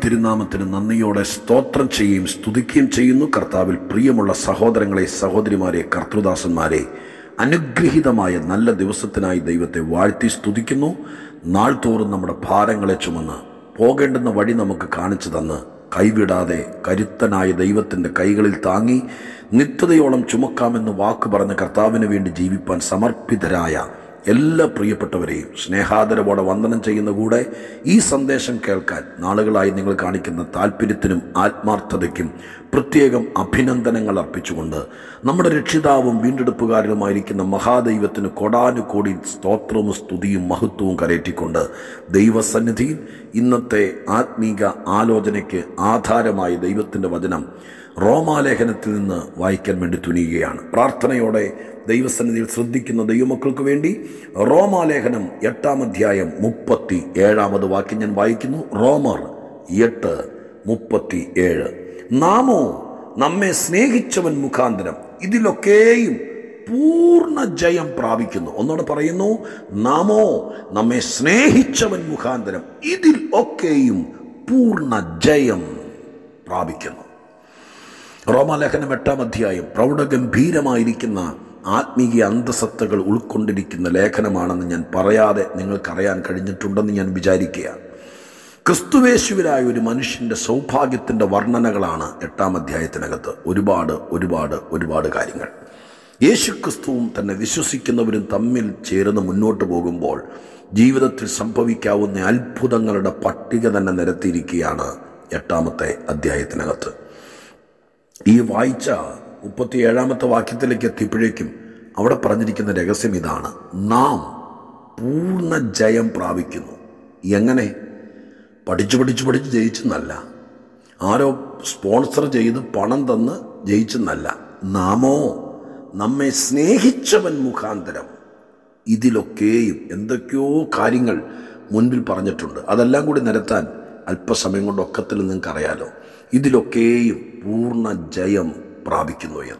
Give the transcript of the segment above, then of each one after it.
തിരുനാമത്തിന് നന്ദിയോടെ സ്തോത്രം ചെയ്യുകയും സ്തുതിക്കുകയും ചെയ്യുന്നു കർത്താവിൽ പ്രിയമുള്ള സഹോദരങ്ങളെ സഹോദരിമാരെ കർത്തൃദാസന്മാരെ അനുഗ്രഹീതമായ നല്ല ദിവസത്തിനായി ദൈവത്തെ വാഴ്ത്തി സ്തുതിക്കുന്നു നാൾ തോറും നമ്മുടെ ഭാരങ്ങളെ ചുമന്ന് പോകേണ്ടുന്ന വഴി നമുക്ക് കാണിച്ചു തന്ന് കൈവിടാതെ കരുത്തനായ ദൈവത്തിൻ്റെ കൈകളിൽ താങ്ങി നിത്യതയോളം ചുമക്കാമെന്ന് വാക്ക് പറഞ്ഞ കർത്താവിന് വേണ്ടി ജീവിപ്പാൻ സമർപ്പിതരായ എല്ലാ പ്രിയപ്പെട്ടവരെയും സ്നേഹാദരവോടെ വന്ദനം ചെയ്യുന്ന കൂടെ ഈ സന്ദേശം കേൾക്കാൻ നാളുകളായി നിങ്ങൾ കാണിക്കുന്ന താല്പര്യത്തിനും ആത്മാർത്ഥതയ്ക്കും പ്രത്യേകം അഭിനന്ദനങ്ങൾ അർപ്പിച്ചുകൊണ്ട് നമ്മുടെ രക്ഷിതാവും വീണ്ടെടുപ്പുകാരനുമായിരിക്കുന്ന മഹാദൈവത്തിന് കൊടാനുകോടി സ്തോത്രവും സ്തുതിയും മഹത്വവും കരയറ്റിക്കൊണ്ട് ദൈവസന്നിധിയിൽ ഇന്നത്തെ ആത്മീക ആലോചനയ്ക്ക് ആധാരമായ ദൈവത്തിൻ്റെ വചനം റോമാലേഖനത്തിൽ നിന്ന് വായിക്കാൻ വേണ്ടി തുനിയുകയാണ് പ്രാർത്ഥനയോടെ ദൈവസന്നിധിയിൽ ശ്രദ്ധിക്കുന്ന ദൈവമക്കൾക്ക് വേണ്ടി റോമാലേഖനം എട്ടാം അധ്യായം മുപ്പത്തി ഏഴാമത് വാക്യം ഞാൻ വായിക്കുന്നു റോമർ എട്ട് മുപ്പത്തി ഏഴ് നാമോ നമ്മെ സ്നേഹിച്ചവൻ മുഖാന്തരം ഇതിലൊക്കെയും പൂർണ്ണ ജയം പ്രാപിക്കുന്നു ഒന്നോട് പറയുന്നു നാമോ നമ്മെ സ്നേഹിച്ചവൻ മുഖാന്തരം ഇതിൽ ഒക്കെയും പൂർണ്ണ ജയം പ്രാപിക്കുന്നു റോമാലേഖനം എട്ടാം അധ്യായം പ്രൗഢഗംഭീരമായിരിക്കുന്ന ആത്മീയ അന്തസത്തകൾ ഉൾക്കൊണ്ടിരിക്കുന്ന ലേഖനമാണെന്ന് ഞാൻ പറയാതെ നിങ്ങൾക്കറിയാൻ കഴിഞ്ഞിട്ടുണ്ടെന്ന് ഞാൻ വിചാരിക്കുക ക്രിസ്തുവേശുവിലായ ഒരു മനുഷ്യൻ്റെ സൗഭാഗ്യത്തിൻ്റെ വർണ്ണനകളാണ് എട്ടാം അധ്യായത്തിനകത്ത് ഒരുപാട് ഒരുപാട് ഒരുപാട് കാര്യങ്ങൾ യേശു ക്രിസ്തുവും തന്നെ വിശ്വസിക്കുന്നവരും തമ്മിൽ ചേർന്ന് മുന്നോട്ട് പോകുമ്പോൾ ജീവിതത്തിൽ സംഭവിക്കാവുന്ന അത്ഭുതങ്ങളുടെ പട്ടിക തന്നെ നിരത്തിയിരിക്കുകയാണ് എട്ടാമത്തെ അധ്യായത്തിനകത്ത് ഈ വായിച്ച മുപ്പത്തിയേഴാമത്തെ വാക്യത്തിലേക്ക് എത്തിയപ്പോഴേക്കും അവിടെ പറഞ്ഞിരിക്കുന്ന രഹസ്യം ഇതാണ് നാം പൂർണ്ണ ജയം പ്രാപിക്കുന്നു എങ്ങനെ പഠിച്ചു പഠിച്ചു പഠിച്ച് ജയിച്ചെന്നല്ല ആരോ സ്പോൺസർ ചെയ്ത് പണം തന്ന് ജയിച്ചെന്നല്ല നാമോ നമ്മെ സ്നേഹിച്ചവൻ മുഖാന്തരം ഇതിലൊക്കെയും എന്തൊക്കെയോ കാര്യങ്ങൾ മുൻപിൽ പറഞ്ഞിട്ടുണ്ട് അതെല്ലാം കൂടി നിരത്താൻ അല്പസമയം കൊണ്ട് ഒക്കത്തിൽ നിങ്ങൾക്ക് അറിയാലോ ഇതിലൊക്കെയും പൂർണ്ണ ജയം പ്രാപിക്കുന്നു എന്ന്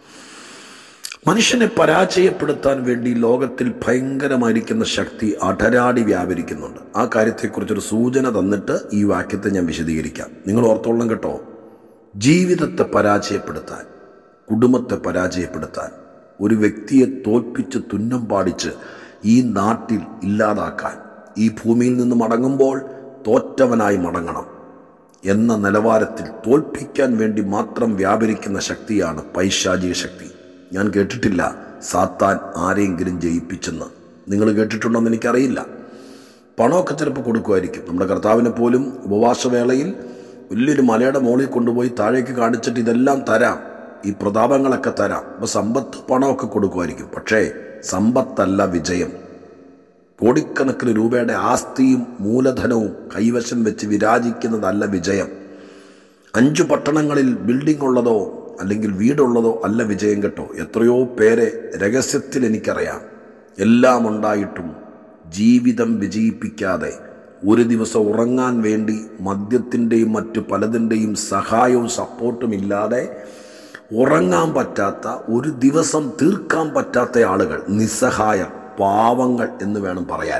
മനുഷ്യനെ പരാജയപ്പെടുത്താൻ വേണ്ടി ലോകത്തിൽ ഭയങ്കരമായിരിക്കുന്ന ശക്തി അടരാടി വ്യാപരിക്കുന്നുണ്ട് ആ കാര്യത്തെക്കുറിച്ചൊരു സൂചന തന്നിട്ട് ഈ വാക്യത്തെ ഞാൻ വിശദീകരിക്കാം നിങ്ങൾ ഓർത്തോളം കേട്ടോ ജീവിതത്തെ പരാജയപ്പെടുത്താൻ കുടുംബത്തെ പരാജയപ്പെടുത്താൻ ഒരു വ്യക്തിയെ തോൽപ്പിച്ച് തുന്നം പാടിച്ച് ഈ നാട്ടിൽ ഇല്ലാതാക്കാൻ ഈ ഭൂമിയിൽ നിന്ന് മടങ്ങുമ്പോൾ തോറ്റവനായി മടങ്ങണം എന്ന നിലവാരത്തിൽ തോൽപ്പിക്കാൻ വേണ്ടി മാത്രം വ്യാപരിക്കുന്ന ശക്തിയാണ് പൈശാചിക ശക്തി ഞാൻ കേട്ടിട്ടില്ല സാത്താൻ ആരെങ്കിലും ജയിപ്പിച്ചെന്ന് നിങ്ങൾ കേട്ടിട്ടുണ്ടോയെന്ന് എനിക്കറിയില്ല പണമൊക്കെ ചിലപ്പോൾ കൊടുക്കുമായിരിക്കും നമ്മുടെ കർത്താവിനെ പോലും ഉപവാസവേളയിൽ വലിയൊരു മലയുടെ മുകളിൽ കൊണ്ടുപോയി താഴേക്ക് കാണിച്ചിട്ട് ഇതെല്ലാം തരാം ഈ പ്രതാപങ്ങളൊക്കെ തരാം അപ്പോൾ സമ്പത്ത് പണമൊക്കെ കൊടുക്കുമായിരിക്കും പക്ഷേ സമ്പത്തല്ല വിജയം കോടിക്കണക്കിന് രൂപയുടെ ആസ്തിയും മൂലധനവും കൈവശം വെച്ച് വിരാജിക്കുന്നതല്ല വിജയം അഞ്ചു പട്ടണങ്ങളിൽ ബിൽഡിംഗ് ഉള്ളതോ അല്ലെങ്കിൽ വീടുള്ളതോ അല്ല വിജയം കേട്ടോ എത്രയോ പേരെ രഹസ്യത്തിൽ എനിക്കറിയാം എല്ലാം ഉണ്ടായിട്ടും ജീവിതം വിജയിപ്പിക്കാതെ ഒരു ദിവസം ഉറങ്ങാൻ വേണ്ടി മദ്യത്തിൻ്റെയും മറ്റു പലതിൻ്റെയും സഹായവും സപ്പോർട്ടും ഇല്ലാതെ ഉറങ്ങാൻ പറ്റാത്ത ഒരു ദിവസം തീർക്കാൻ പറ്റാത്ത ആളുകൾ നിസ്സഹായർ പാവങ്ങൾ എന്ന് വേണം പറയാൻ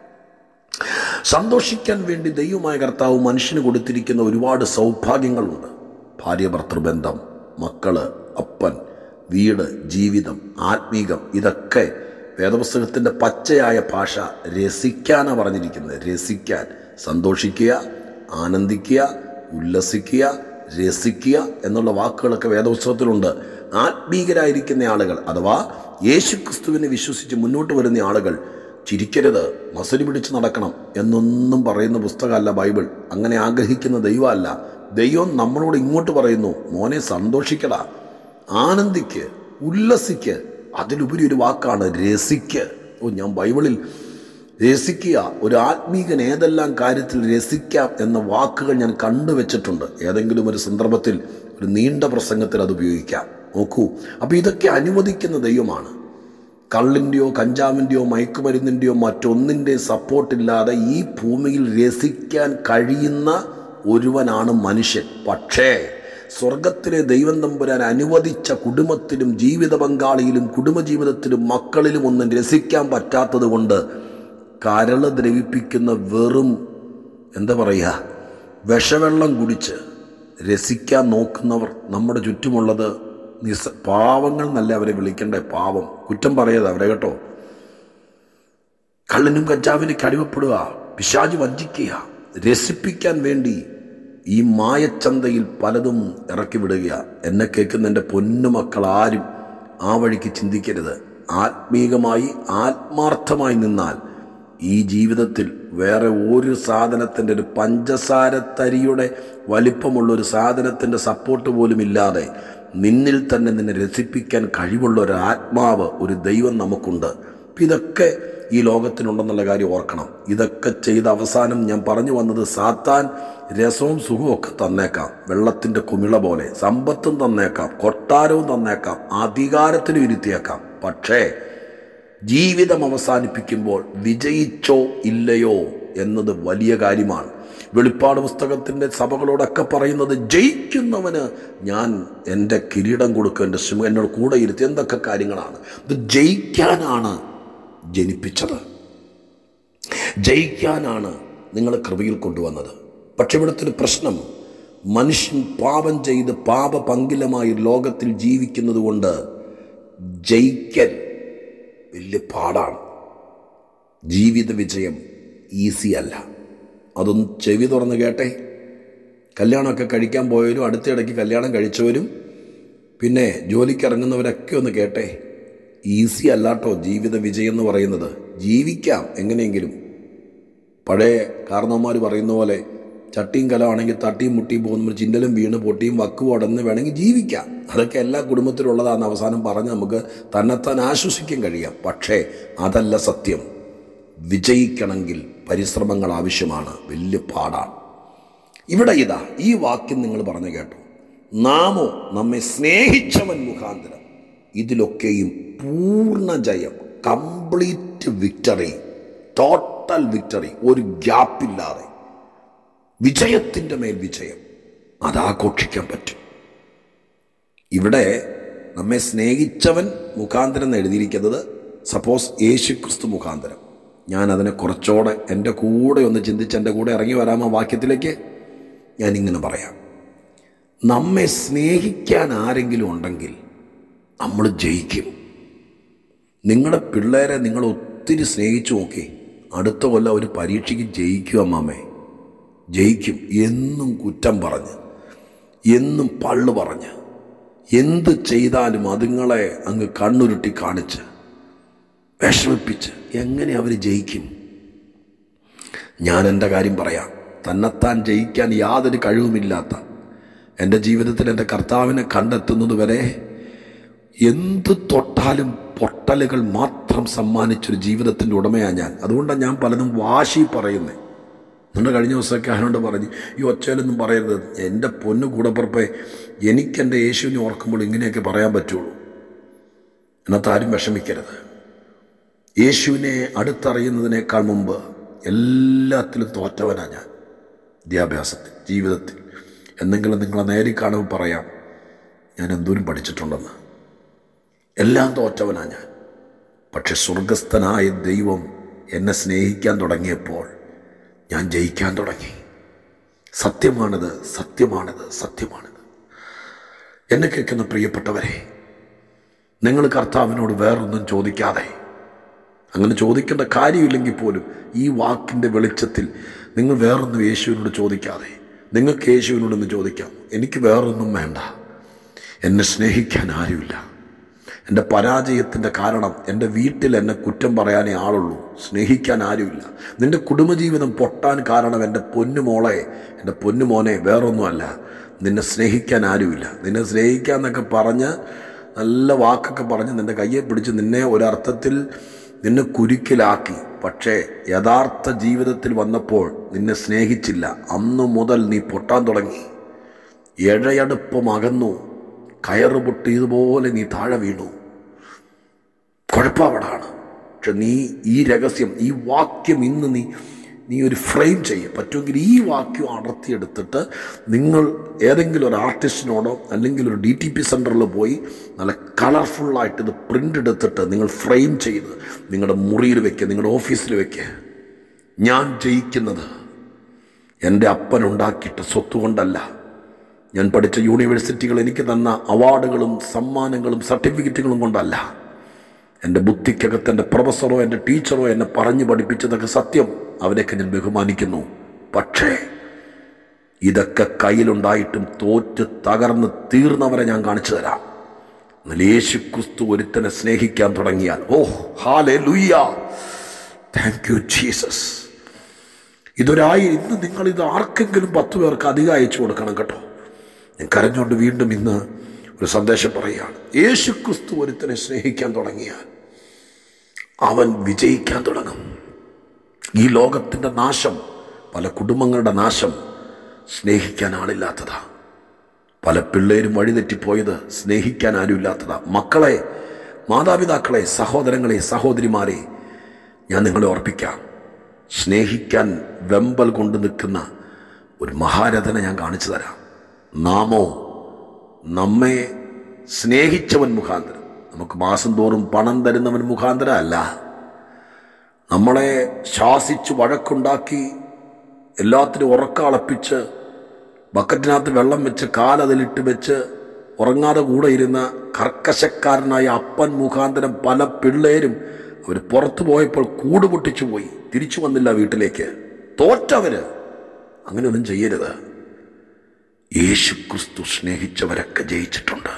സന്തോഷിക്കാൻ വേണ്ടി ദൈവമായ കർത്താവ് മനുഷ്യന് കൊടുത്തിരിക്കുന്ന ഒരുപാട് സൗഭാഗ്യങ്ങളുണ്ട് ഭാര്യ ഭർത്തൃബന്ധം മക്കള് അപ്പൻ വീട് ജീവിതം ആത്മീകം ഇതൊക്കെ വേദപുസ്തകത്തിൻ്റെ പച്ചയായ ഭാഷ രസിക്കാനാണ് പറഞ്ഞിരിക്കുന്നത് രസിക്കാൻ സന്തോഷിക്കുക ആനന്ദിക്കുക ഉല്ലസിക്കുക രസിക്കുക എന്നുള്ള വാക്കുകളൊക്കെ വേദപുസ്തകത്തിലുണ്ട് ആത്മീകരായിരിക്കുന്ന ആളുകൾ അഥവാ യേശുക്രിസ്തുവിനെ വിശ്വസിച്ച് മുന്നോട്ട് വരുന്ന ആളുകൾ ചിരിക്കരുത് മസരി പിടിച്ച് നടക്കണം എന്നൊന്നും പറയുന്ന പുസ്തകമല്ല ബൈബിൾ അങ്ങനെ ആഗ്രഹിക്കുന്ന ദൈവമല്ല ദൈവം നമ്മളോട് ഇങ്ങോട്ട് പറയുന്നു മോനെ സന്തോഷിക്കടാ ആനന്ദിക്ക് ഉല്ലസിക്ക് അതിലുപരി ഒരു വാക്കാണ് രസിക്ക് ഓ ഞാൻ ബൈബിളിൽ രസിക്കുക ഒരു ആത്മീകൻ ഏതെല്ലാം കാര്യത്തിൽ രസിക്കാം എന്ന വാക്കുകൾ ഞാൻ കണ്ടുവച്ചിട്ടുണ്ട് ഏതെങ്കിലും ഒരു സന്ദർഭത്തിൽ ഒരു നീണ്ട പ്രസംഗത്തിൽ അത് ഉപയോഗിക്കാം നോക്കൂ അപ്പോൾ ഇതൊക്കെ അനുവദിക്കുന്ന ദൈവമാണ് കള്ളിൻ്റെയോ കഞ്ചാവിൻ്റെയോ മയക്കുമരുന്നിൻ്റെയോ മറ്റൊന്നിൻ്റെ സപ്പോർട്ടില്ലാതെ ഈ ഭൂമിയിൽ രസിക്കാൻ കഴിയുന്ന ഒരുവനാണ് മനുഷ്യൻ പക്ഷേ സ്വർഗത്തിലെ ദൈവം തമ്പുരാൻ അനുവദിച്ച കുടുംബത്തിലും ജീവിത പങ്കാളിയിലും കുടുംബജീവിതത്തിലും മക്കളിലും ഒന്നും രസിക്കാൻ പറ്റാത്തത് കൊണ്ട് കരള് ദ്രവിപ്പിക്കുന്ന വെറും എന്താ പറയുക വിഷവെള്ളം കുടിച്ച് രസിക്കാൻ നോക്കുന്നവർ നമ്മുടെ ചുറ്റുമുള്ളത് നിസ പാവങ്ങൾ എന്നല്ല അവരെ വിളിക്കണ്ടേ പാവം കുറ്റം പറയത് അവരെ കേട്ടോ കള്ളിനും കഞ്ചാവിനും കടിവപ്പെടുക പിശാജ് വഞ്ചിക്കുക രസിപ്പിക്കാൻ വേണ്ടി ഈ മായച്ചന്തയിൽ പലതും ഇറക്കി വിടുക എന്നെ കേൾക്കുന്ന എൻ്റെ പൊന്നുമക്കൾ ആരും ആ വഴിക്ക് ചിന്തിക്കരുത് ആത്മീകമായി ആത്മാർത്ഥമായി നിന്നാൽ ഈ ജീവിതത്തിൽ വേറെ ഒരു സാധനത്തിൻ്റെ ഒരു പഞ്ചസാര തരിയുടെ വലിപ്പമുള്ള ഒരു സാധനത്തിൻ്റെ സപ്പോർട്ട് പോലും ഇല്ലാതെ നിന്നിൽ തന്നെ നിന്നെ രസിപ്പിക്കാൻ കഴിവുള്ള ഒരു ആത്മാവ് ഒരു ദൈവം നമുക്കുണ്ട് അപ്പം ഇതൊക്കെ ഈ ലോകത്തിനുണ്ടെന്നുള്ള കാര്യം ഓർക്കണം ഇതൊക്കെ ചെയ്ത അവസാനം ഞാൻ പറഞ്ഞു വന്നത് സാത്താൻ രസവും സുഖവും ഒക്കെ തന്നേക്കാം വെള്ളത്തിൻ്റെ കുമിള പോലെ സമ്പത്തും തന്നേക്കാം കൊട്ടാരവും തന്നേക്കാം അധികാരത്തിനും ഇരുത്തിയേക്കാം പക്ഷേ ജീവിതം അവസാനിപ്പിക്കുമ്പോൾ വിജയിച്ചോ ഇല്ലയോ എന്നത് വലിയ കാര്യമാണ് വെളിപ്പാട് പുസ്തകത്തിൻ്റെ സഭകളോടൊക്കെ പറയുന്നത് ജയിക്കുന്നവന് ഞാൻ എൻ്റെ കിരീടം കൊടുക്കും എൻ്റെ സിംഹം എന്നോട് കൂടെ ഇരുത്തി എന്തൊക്കെ കാര്യങ്ങളാണ് ഇത് ജയിക്കാനാണ് ജനിപ്പിച്ചത് ജയിക്കാനാണ് നിങ്ങളെ കൃപയിൽ കൊണ്ടുവന്നത് പക്ഷെ ഇവിടുത്തെ ഒരു പ്രശ്നം മനുഷ്യൻ പാപം ചെയ്ത് പാപപങ്കിലമായി ലോകത്തിൽ ജീവിക്കുന്നത് കൊണ്ട് ജയിക്കൽ വലിയ പാടാണ് ജീവിത വിജയം ഈസി അല്ല അതൊന്ന് ചെവി തുറന്ന് കേട്ടെ കല്യാണമൊക്കെ കഴിക്കാൻ പോയവരും അടുത്തിടയ്ക്ക് കല്യാണം കഴിച്ചവരും പിന്നെ ജോലിക്ക് ഇറങ്ങുന്നവരൊക്കെ ഒന്ന് കേട്ടെ ഈസി അല്ലാട്ടോ ജീവിത വിജയം എന്ന് പറയുന്നത് ജീവിക്കാം എങ്ങനെയെങ്കിലും പഴയ കാരണവന്മാർ പറയുന്ന പോലെ ചട്ടിയും കലമാണെങ്കിൽ തട്ടിയും മുട്ടിയും പോകുന്ന ചിന്തലും വീണ് പൊട്ടിയും വക്കും ഉടന്ന് വേണമെങ്കിൽ ജീവിക്കാം അതൊക്കെ എല്ലാ കുടുംബത്തിലുള്ളതാണെന്ന് അവസാനം പറഞ്ഞ് നമുക്ക് തന്നെത്താൻ ആശ്വസിക്കാൻ കഴിയാം പക്ഷേ അതല്ല സത്യം വിജയിക്കണമെങ്കിൽ പരിശ്രമങ്ങൾ ആവശ്യമാണ് വലിയ പാടാണ് ഇവിടെ ഇതാ ഈ വാക്യം നിങ്ങൾ പറഞ്ഞു കേട്ടു നാമോ നമ്മെ സ്നേഹിച്ചവൻ മുഖാന്തരം ഇതിലൊക്കെയും പൂർണ്ണ ജയം കംപ്ലീറ്റ് വിക്ടറി ടോട്ടൽ വിക്ടറി ഒരു ഗ്യാപ്പില്ലാതെ വിജയത്തിൻ്റെ മേൽ വിജയം അതാഘോഷിക്കാൻ പറ്റും ഇവിടെ നമ്മെ സ്നേഹിച്ചവൻ മുഖാന്തരം എന്ന് എഴുതിയിരിക്കുന്നത് സപ്പോസ് യേശു ക്രിസ്തു മുഖാന്തരം ഞാൻ അതിനെ കുറച്ചുകൂടെ എൻ്റെ കൂടെ ഒന്ന് ചിന്തിച്ച് എൻ്റെ കൂടെ ഇറങ്ങി വരാമോ വാക്യത്തിലേക്ക് ഞാൻ ഇങ്ങനെ പറയാം നമ്മെ സ്നേഹിക്കാൻ ആരെങ്കിലും ഉണ്ടെങ്കിൽ നമ്മൾ ജയിക്കും നിങ്ങളുടെ പിള്ളേരെ നിങ്ങൾ ഒത്തിരി സ്നേഹിച്ചു നോക്കി അടുത്ത കൊല്ലം ഒരു പരീക്ഷയ്ക്ക് ജയിക്കും അമ്മാമേ ജയിക്കും എന്നും കുറ്റം പറഞ്ഞ് എന്നും പള്ളു പറഞ്ഞ് എന്ത് ചെയ്താലും അതുങ്ങളെ അങ്ങ് കണ്ണുരുട്ടി കാണിച്ച് വിഷമിപ്പിച്ച് എങ്ങനെ അവർ ജയിക്കും ഞാൻ എൻ്റെ കാര്യം പറയാം തന്നെത്താൻ ജയിക്കാൻ യാതൊരു കഴിവുമില്ലാത്ത എൻ്റെ ജീവിതത്തിൽ എൻ്റെ കർത്താവിനെ കണ്ടെത്തുന്നത് വരെ എന്ത് തൊട്ടാലും പൊട്ടലുകൾ മാത്രം സമ്മാനിച്ചൊരു ജീവിതത്തിൻ്റെ ഉടമയാണ് ഞാൻ അതുകൊണ്ടാണ് ഞാൻ പലതും വാശി പറയുന്നത് എന്നിട്ട് കഴിഞ്ഞ ദിവസമൊക്കെ അതിനോട് പറഞ്ഞു ഈ ഒച്ചയിലൊന്നും പറയരുത് എൻ്റെ പൊന്നു കൂടപ്പുറപ്പെ എനിക്കെൻ്റെ യേശുവിനെ ഓർക്കുമ്പോൾ ഇങ്ങനെയൊക്കെ പറയാൻ പറ്റുള്ളൂ എന്നത്തെ ആരും വിഷമിക്കരുത് യേശുവിനെ അടുത്തറിയുന്നതിനേക്കാൾ മുമ്പ് എല്ലാത്തിലും തോറ്റവനാണ് ഞാൻ വിദ്യാഭ്യാസത്തിൽ ജീവിതത്തിൽ എന്തെങ്കിലും നിങ്ങളെ നേരി കാണുമ്പോൾ പറയാം ഞാൻ എന്തോരം പഠിച്ചിട്ടുണ്ടെന്ന് എല്ലാം തോറ്റവനാണ് ഞാൻ പക്ഷെ സ്വർഗസ്ഥനായ ദൈവം എന്നെ സ്നേഹിക്കാൻ തുടങ്ങിയപ്പോൾ ഞാൻ ജയിക്കാൻ തുടങ്ങി സത്യമാണിത് സത്യമാണിത് സത്യമാണിത് എന്നെ കേൾക്കുന്ന പ്രിയപ്പെട്ടവരെ നിങ്ങൾ കർത്താവിനോട് വേറൊന്നും ചോദിക്കാതെ അങ്ങനെ ചോദിക്കേണ്ട കാര്യമില്ലെങ്കിൽ പോലും ഈ വാക്കിൻ്റെ വെളിച്ചത്തിൽ നിങ്ങൾ വേറൊന്നും യേശുവിനോട് ചോദിക്കാതെ നിങ്ങൾക്ക് യേശുവിനോടൊന്ന് ചോദിക്കാം എനിക്ക് വേറൊന്നും വേണ്ട എന്നെ സ്നേഹിക്കാൻ ആരുമില്ല എൻ്റെ പരാജയത്തിൻ്റെ കാരണം എൻ്റെ വീട്ടിൽ എന്നെ കുറ്റം പറയാനേ ആളുള്ളൂ സ്നേഹിക്കാൻ ആരുമില്ല നിൻ്റെ കുടുംബജീവിതം പൊട്ടാൻ കാരണം എൻ്റെ പൊന്നുമോളെ എൻ്റെ പൊന്നുമോനെ വേറൊന്നുമല്ല നിന്നെ സ്നേഹിക്കാൻ ആരുമില്ല നിന്നെ സ്നേഹിക്കാന്നൊക്കെ പറഞ്ഞ് നല്ല വാക്കൊക്കെ പറഞ്ഞ് നിൻ്റെ കയ്യെ പിടിച്ച് നിന്നെ ഒരർത്ഥത്തിൽ നിന്നെ കുരുക്കിലാക്കി പക്ഷേ യഥാർത്ഥ ജീവിതത്തിൽ വന്നപ്പോൾ നിന്നെ സ്നേഹിച്ചില്ല അന്നു മുതൽ നീ പൊട്ടാൻ തുടങ്ങി എഴയടുപ്പം അകന്നു കയറ് പൊട്ടിയതുപോലെ നീ താഴെ വീണു കുഴപ്പമവിടാണ് പക്ഷെ നീ ഈ രഹസ്യം ഈ വാക്യം ഇന്ന് നീ നീ ഒരു ഫ്രെയിം ചെയ്യും പറ്റുമെങ്കിൽ ഈ വാക്യം അടർത്തിയെടുത്തിട്ട് നിങ്ങൾ ഏതെങ്കിലും ഒരു ആർട്ടിസ്റ്റിനോടോ അല്ലെങ്കിൽ ഒരു ഡി ടി പി സെൻറ്ററിൽ പോയി നല്ല കളർഫുള്ളായിട്ട് ഇത് പ്രിൻ്റ് എടുത്തിട്ട് നിങ്ങൾ ഫ്രെയിം ചെയ്ത് നിങ്ങളുടെ മുറിയിൽ വെക്കുക നിങ്ങളുടെ ഓഫീസിൽ വെക്കുക ഞാൻ ജയിക്കുന്നത് എൻ്റെ അപ്പൻ ഉണ്ടാക്കിയിട്ട സ്വത്ത് കൊണ്ടല്ല ഞാൻ പഠിച്ച യൂണിവേഴ്സിറ്റികൾ എനിക്ക് തന്ന അവാർഡുകളും സമ്മാനങ്ങളും സർട്ടിഫിക്കറ്റുകളും കൊണ്ടല്ല എൻ്റെ ബുദ്ധിക്കകത്ത് എൻ്റെ പ്രൊഫസറോ എൻ്റെ ടീച്ചറോ എന്നെ പറഞ്ഞു പഠിപ്പിച്ചതൊക്കെ സത്യം അവരെയൊക്കെ ഞാൻ ബഹുമാനിക്കുന്നു പക്ഷേ ഇതൊക്കെ കയ്യിലുണ്ടായിട്ടും തോറ്റ് തകർന്ന് തീർന്നവരെ ഞാൻ കാണിച്ചു തരാം എന്നാൽ യേശു ക്രിസ്തു ഒരുത്തനെ സ്നേഹിക്കാൻ തുടങ്ങിയാൽ ഓ ഹാലേ ലുയ്യ താങ്ക് യു ജീസസ് ഇതൊരായി ഇന്ന് നിങ്ങൾ ഇത് ആർക്കെങ്കിലും പത്ത് പേർക്ക് അധികം അയച്ചു കൊടുക്കണം കേട്ടോ ഞാൻ കരഞ്ഞുകൊണ്ട് വീണ്ടും ഇന്ന് ഒരു സന്ദേശം പറയുകയാണ് യേശു ക്രിസ്തു ഒരുത്തനെ സ്നേഹിക്കാൻ തുടങ്ങിയാൽ അവൻ വിജയിക്കാൻ തുടങ്ങും ഈ ലോകത്തിൻ്റെ നാശം പല കുടുംബങ്ങളുടെ നാശം സ്നേഹിക്കാൻ ആളില്ലാത്തതാ പല പിള്ളേരും വഴിതെറ്റിപ്പോയത് സ്നേഹിക്കാൻ ആരുമില്ലാത്തതാ മക്കളെ മാതാപിതാക്കളെ സഹോദരങ്ങളെ സഹോദരിമാരെ ഞാൻ നിങ്ങളെ ഓർപ്പിക്കാം സ്നേഹിക്കാൻ വെമ്പൽ കൊണ്ട് നിൽക്കുന്ന ഒരു മഹാരഥനെ ഞാൻ കാണിച്ചു തരാം നാമോ നമ്മെ സ്നേഹിച്ചവൻ മുഖാന്തരം നമുക്ക് മാസം തോറും പണം തരുന്നവൻ മുഖാന്തരം അല്ല നമ്മളെ ശാസിച്ച് വഴക്കുണ്ടാക്കി എല്ലാത്തിനും ഉറക്കളപ്പിച്ച് ബക്കറ്റിനകത്ത് വെള്ളം വെച്ച് കാലതിലിട്ട് വെച്ച് ഉറങ്ങാതെ കൂടെ ഇരുന്ന കർക്കശക്കാരനായ അപ്പൻ മുഖാന്തരം പല പിള്ളേരും അവർ പുറത്തു പോയപ്പോൾ കൂട് പൊട്ടിച്ചു പോയി തിരിച്ചു വന്നില്ല വീട്ടിലേക്ക് തോറ്റവര് അങ്ങനെയൊന്നും ചെയ്യരുത് യേശു ക്രിസ്തു സ്നേഹിച്ചവരൊക്കെ ജയിച്ചിട്ടുണ്ട്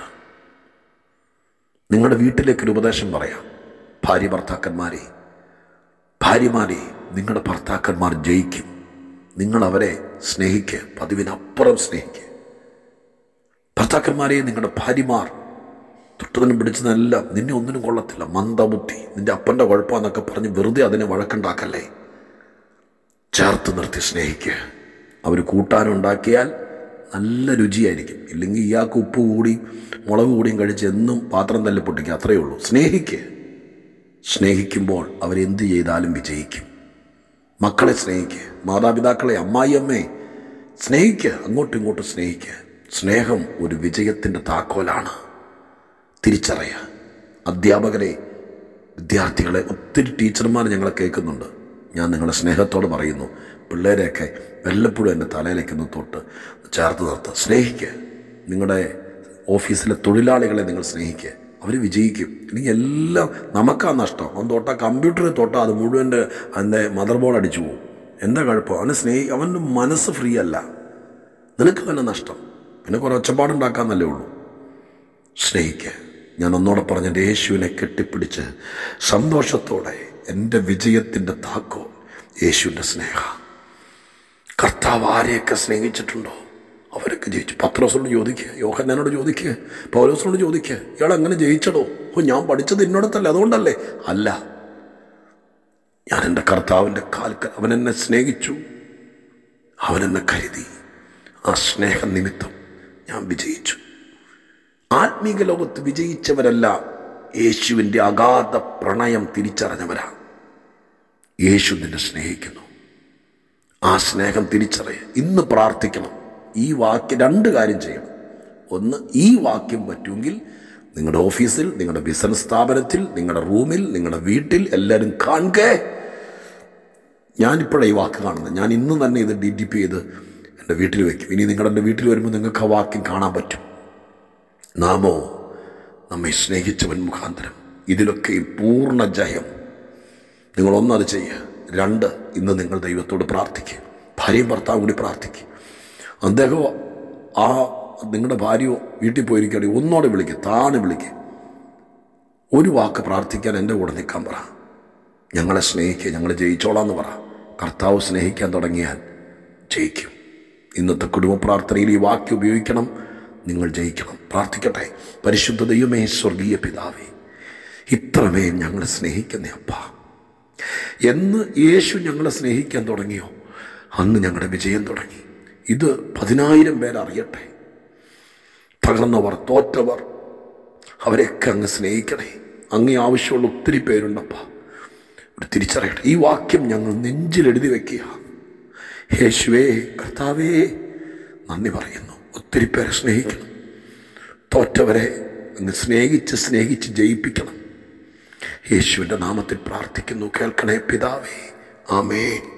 നിങ്ങളുടെ വീട്ടിലേക്കൊരു ഉപദേശം പറയാം ഭാര്യ ഭർത്താക്കന്മാരെ ഭാര്യമാരെ നിങ്ങളുടെ ഭർത്താക്കന്മാർ ജയിക്കും നിങ്ങൾ അവരെ സ്നേഹിക്കുക പതിവിനപ്പുറം സ്നേഹിക്കുക ഭർത്താക്കന്മാരെ നിങ്ങളുടെ ഭാര്യമാർ തൊട്ടതിനും പിടിച്ചതെല്ലാം നിന്നെ ഒന്നിനും കൊള്ളത്തില്ല മന്ദബുദ്ധി നിന്റെ അപ്പൻ്റെ കുഴപ്പമെന്നൊക്കെ പറഞ്ഞ് വെറുതെ അതിനെ വഴക്കുണ്ടാക്കല്ലേ ചേർത്ത് നിർത്തി സ്നേഹിക്കുക അവർ കൂട്ടാനുണ്ടാക്കിയാൽ നല്ല രുചിയായിരിക്കും ഇല്ലെങ്കിൽ ഇയാൾക്ക് ഉപ്പ് കൂടി മുളക് കൂടിയും കഴിച്ച് എന്നും പാത്രം തല്ലി പൊട്ടിക്കുക അത്രയേ ഉള്ളൂ സ്നേഹിക്കുക സ്നേഹിക്കുമ്പോൾ അവരെന്ത് ചെയ്താലും വിജയിക്കും മക്കളെ സ്നേഹിക്കുക മാതാപിതാക്കളെ അമ്മായിയമ്മയെ സ്നേഹിക്കുക അങ്ങോട്ടും ഇങ്ങോട്ടും സ്നേഹിക്കുക സ്നേഹം ഒരു വിജയത്തിൻ്റെ താക്കോലാണ് തിരിച്ചറിയുക അധ്യാപകരെ വിദ്യാർത്ഥികളെ ഒത്തിരി ടീച്ചർമാർ ഞങ്ങളെ കേൾക്കുന്നുണ്ട് ഞാൻ നിങ്ങളെ സ്നേഹത്തോട് പറയുന്നു പിള്ളേരെയൊക്കെ വല്ലപ്പോഴും എൻ്റെ തലയിലേക്കൊന്ന് തൊട്ട് ചേർത്ത് നിർത്തുക സ്നേഹിക്കുക നിങ്ങളുടെ ഓഫീസിലെ തൊഴിലാളികളെ നിങ്ങൾ സ്നേഹിക്കുക അവർ വിജയിക്കും ഇല്ലെങ്കിൽ എല്ലാം നമുക്കാ നഷ്ടം അവൻ തൊട്ട കമ്പ്യൂട്ടറിൽ തൊട്ടാൽ അത് മുഴുവൻ്റെ അതിൻ്റെ മദർ ബോർഡ് അടിച്ചു പോകും എന്താ കുഴപ്പം അവന് സ്നേഹി അവൻ്റെ മനസ്സ് ഫ്രീ അല്ല നിനക്ക് തന്നെ നഷ്ടം പിന്നെ കുറേ ഒച്ചപ്പാടുണ്ടാക്കാന്നല്ലേ ഉള്ളൂ സ്നേഹിക്കുക ഞാൻ ഒന്നോടെ പറഞ്ഞ എൻ്റെ യേശുവിനെ കെട്ടിപ്പിടിച്ച് സന്തോഷത്തോടെ എൻ്റെ വിജയത്തിൻ്റെ താക്കോ യേശുവിൻ്റെ സ്നേഹ കർത്താവ് ആരെയൊക്കെ സ്നേഹിച്ചിട്ടുണ്ടോ അവരൊക്കെ ജയിച്ചു പത്രോസിനോട് ചോദിക്കുക യോഹന്നാനോട് ചോദിക്കുക പൗലോസിനോട് ചോദിക്കുക ഇയാൾ എങ്ങനെ ജയിച്ചടോ ഓ ഞാൻ പഠിച്ചത് ഇന്നോടത്തല്ല അതുകൊണ്ടല്ലേ അല്ല ഞാൻ എൻ്റെ കർത്താവിൻ്റെ കാൽക്കൽ അവൻ എന്നെ സ്നേഹിച്ചു അവൻ എന്നെ കരുതി ആ സ്നേഹ നിമിത്തം ഞാൻ വിജയിച്ചു ആത്മീക ലോകത്ത് വിജയിച്ചവരല്ല യേശുവിൻ്റെ അഗാധ പ്രണയം തിരിച്ചറിഞ്ഞവരാ യേശു നിന്നെ സ്നേഹിക്കുന്നു ആ സ്നേഹം തിരിച്ചറിയ ഇന്ന് പ്രാർത്ഥിക്കണം ഈ വാക്യം രണ്ട് കാര്യം ചെയ്യണം ഒന്ന് ഈ വാക്യം പറ്റുമെങ്കിൽ നിങ്ങളുടെ ഓഫീസിൽ നിങ്ങളുടെ ബിസിനസ് സ്ഥാപനത്തിൽ നിങ്ങളുടെ റൂമിൽ നിങ്ങളുടെ വീട്ടിൽ എല്ലാവരും കാണുക ഞാനിപ്പോഴാണ് ഈ വാക്ക് കാണുന്നത് ഞാൻ ഇന്ന് തന്നെ ഇത് ഡി ടി പി ചെയ്ത് എൻ്റെ വീട്ടിൽ വയ്ക്കും ഇനി നിങ്ങളുടെ എൻ്റെ വീട്ടിൽ വരുമ്പോൾ നിങ്ങൾക്ക് ആ വാക്യം കാണാൻ പറ്റും നാമോ നമ്മെ സ്നേഹിച്ചവൻ മുഖാന്തരം ഇതിലൊക്കെ പൂർണ്ണ ജയം നിങ്ങളൊന്നത് ചെയ്യുക രണ്ട് ഇന്ന് നിങ്ങൾ ദൈവത്തോട് പ്രാർത്ഥിക്കുക ഭാര്യയും ഭർത്താവും കൂടി പ്രാർത്ഥിക്കുക അദ്ദേഹം ആ നിങ്ങളുടെ ഭാര്യയോ വീട്ടിൽ പോയിരിക്കുകയാണെങ്കിൽ ഒന്നോടെ വിളിക്കുക താണെ വിളിക്കുക ഒരു വാക്ക് പ്രാർത്ഥിക്കാൻ എൻ്റെ കൂടെ നിൽക്കാൻ പറ ഞങ്ങളെ സ്നേഹിക്കുക ഞങ്ങൾ ജയിച്ചോളാം എന്ന് പറ കർത്താവ് സ്നേഹിക്കാൻ തുടങ്ങിയാൽ ജയിക്കും ഇന്നത്തെ കുടുംബ പ്രാർത്ഥനയിൽ ഈ വാക്യം ഉപയോഗിക്കണം നിങ്ങൾ ജയിക്കണം പ്രാർത്ഥിക്കട്ടെ പരിശുദ്ധ ദൈവമേ സ്വർഗീയ പിതാവേ ഇത്രമേൽ ഞങ്ങളെ സ്നേഹിക്കുന്ന അപ്പ എന്ന് യേശു ഞങ്ങളെ സ്നേഹിക്കാൻ തുടങ്ങിയോ അന്ന് ഞങ്ങളുടെ വിജയം തുടങ്ങി ഇത് പതിനായിരം പേരറിയട്ടെ തകർന്നവർ തോറ്റവർ അവരെയൊക്കെ അങ്ങ് സ്നേഹിക്കണേ അങ്ങേ ആവശ്യമുള്ള ഒത്തിരി പേരുണ്ടപ്പ ഒരു തിരിച്ചറിയട്ടെ ഈ വാക്യം ഞങ്ങൾ നെഞ്ചിലെഴുതി വെക്കുക യേശുവേ കർത്താവേ നന്ദി പറയുന്നു ഒത്തിരി പേരെ സ്നേഹിക്കണം തോറ്റവരെ അങ്ങ് സ്നേഹിച്ച് സ്നേഹിച്ച് ജയിപ്പിക്കണം യേശുവിൻ്റെ നാമത്തിൽ പ്രാർത്ഥിക്കുന്നു കേൾക്കണേ പിതാവേ ആമേ